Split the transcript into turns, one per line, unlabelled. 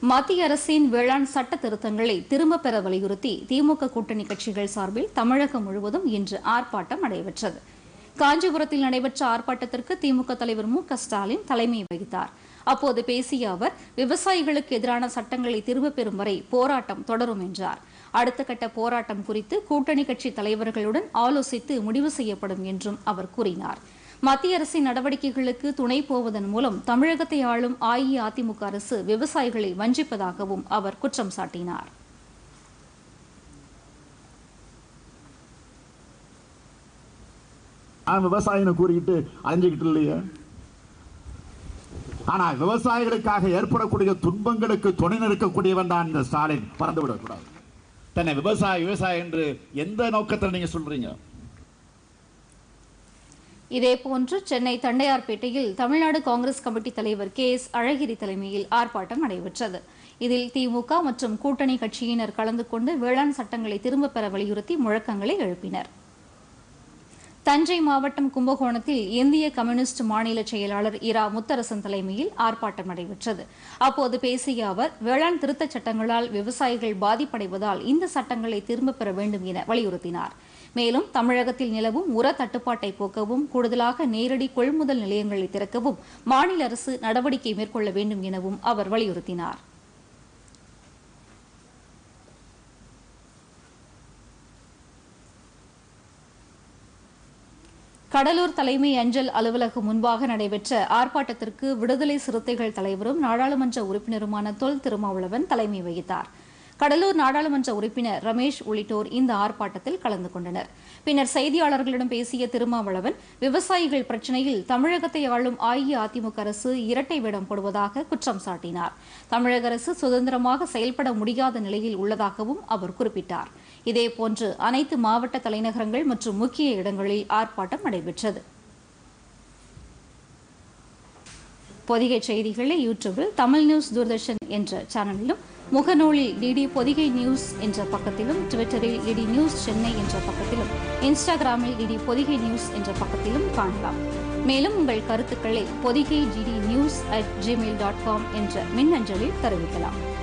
மத்திய அரசின் வேளாண் சட்ட திருத்தங்களை திரும்பப் பெற வலியுறுத்தி திமுக கூட்டணி கட்சிகள் சார்பில் தமிழகம் முழுவதும் இன்று ஆர்ப்பாட்டம் நடைபெற்றது காஞ்சிபுரத்தில் நடைபெற்ற ஆர்ப்பாட்டத்திற்கு திமுக தலைவர் மு க ஸ்டாலின் தலைமை வகித்தார் அப்போது பேசிய அவர் விவசாயிகளுக்கு எதிரான சட்டங்களை திரும்பப் பெறும் வரை போராட்டம் தொடரும் என்றார் அடுத்த கட்ட போராட்டம் குறித்து கூட்டணி கட்சி தலைவர்களுடன் ஆலோசித்து முடிவு செய்யப்படும் என்றும் அவர் கூறினார் மத்திய அரசின் நடவடிக்கைகளுக்கு துணை போவதன் மூலம் தமிழகத்தை ஆளும் அஇஅதிமுக அரசு விவசாயிகளை வஞ்சிப்பதாகவும் அவர் குற்றம் சாட்டினார்
நான் விவசாயின்னு கூறிக்கிட்டு அலைஞ்சுக்கிட்டு இல்லையே ஆனா விவசாயிகளுக்காக ஏற்படக்கூடிய துன்பங்களுக்கு துணை நிற்கக்கூடியவன் தான் இந்த ஸ்டாலின் பறந்து விடக்கூடாது தன்னை விவசாயி விவசாயி என்று எந்த நோக்கத்தில் நீங்க சொல்றீங்க
இதேபோன்று சென்னை தண்டையார்பேட்டையில் தமிழ்நாடு காங்கிரஸ் கமிட்டி தலைவர் கே எஸ் அழகிரி தலைமையில் ஆர்ப்பாட்டம் நடைபெற்றது இதில் திமுக மற்றும் கூட்டணி கட்சியினர் கலந்து கொண்டு வேளாண் சட்டங்களை திரும்பப் பெற வலியுறுத்தி முழக்கங்களை எழுப்பினர் தஞ்சை மாவட்டம் கும்பகோணத்தில் இந்திய கம்யூனிஸ்ட் மாநில செயலாளர் இரா முத்தரசன் தலைமையில் ஆர்ப்பாட்டம் நடைபெற்றது அப்போது பேசிய அவர் வேளாண் திருத்தச் சட்டங்களால் விவசாயிகள் பாதிப்படைவதால் இந்த சட்டங்களை திரும்பப் பெற வேண்டும் என வலியுறுத்தினார் மேலும் தமிழகத்தில் நிலவும் உர தட்டுப்பாட்டை போக்கவும் கூடுதலாக நேரடி கொள்முதல் நிலையங்களை திறக்கவும் மாநில அரசு நடவடிக்கை மேற்கொள்ள வேண்டும் எனவும் அவர் வலியுறுத்தினார் கடலூர் தலைமை அஞ்சல் அலுவலகம் முன்பாக நடைபெற்ற ஆர்ப்பாட்டத்திற்கு விடுதலை சிறுத்தைகள் தலைவரும் நாடாளுமன்ற உறுப்பினருமான தொல் திருமாவளவன் தலைமை வகித்தார் கடலூர் நாடாளுமன்ற உறுப்பினர் ரமேஷ் உள்ளிட்டோர் இந்த ஆர்ப்பாட்டத்தில் கலந்து கொண்டனர் பின்னர் செய்தியாளர்களிடம் பேசிய திருமாவளவன் விவசாயிகள் பிரச்சினையில் தமிழகத்தை ஆளும் அஇஅதிமுக அரசு இரட்டை வேடம் போடுவதாக குற்றம் சாட்டினார் தமிழக அரசு சுதந்திரமாக செயல்பட முடியாத நிலையில் உள்ளதாகவும் அவர் குறிப்பிட்டார் இதேபோன்று அனைத்து மாவட்ட தலைநகரங்கள் மற்றும் முக்கிய இடங்களில் ஆர்ப்பாட்டம் நடைபெற்றது பொதிகை செய்திகளை யூடியூபில் தமிழ் நியூஸ் தூர்தர்ஷன் என்ற சேனலிலும் முகநூலில் டிடி பொதிகை நியூஸ் என்ற பக்கத்திலும் ட்விட்டரில் டிடி நியூஸ் சென்னை என்ற பக்கத்திலும் இன்ஸ்டாகிராமில் டிடி பொதிகை நியூஸ் என்ற பக்கத்திலும் காணலாம் மேலும் உங்கள் கருத்துக்களை Podhigai DD news at Gmail dot com என்ற மின்னஞ்சலில் தெரிவிக்கலாம்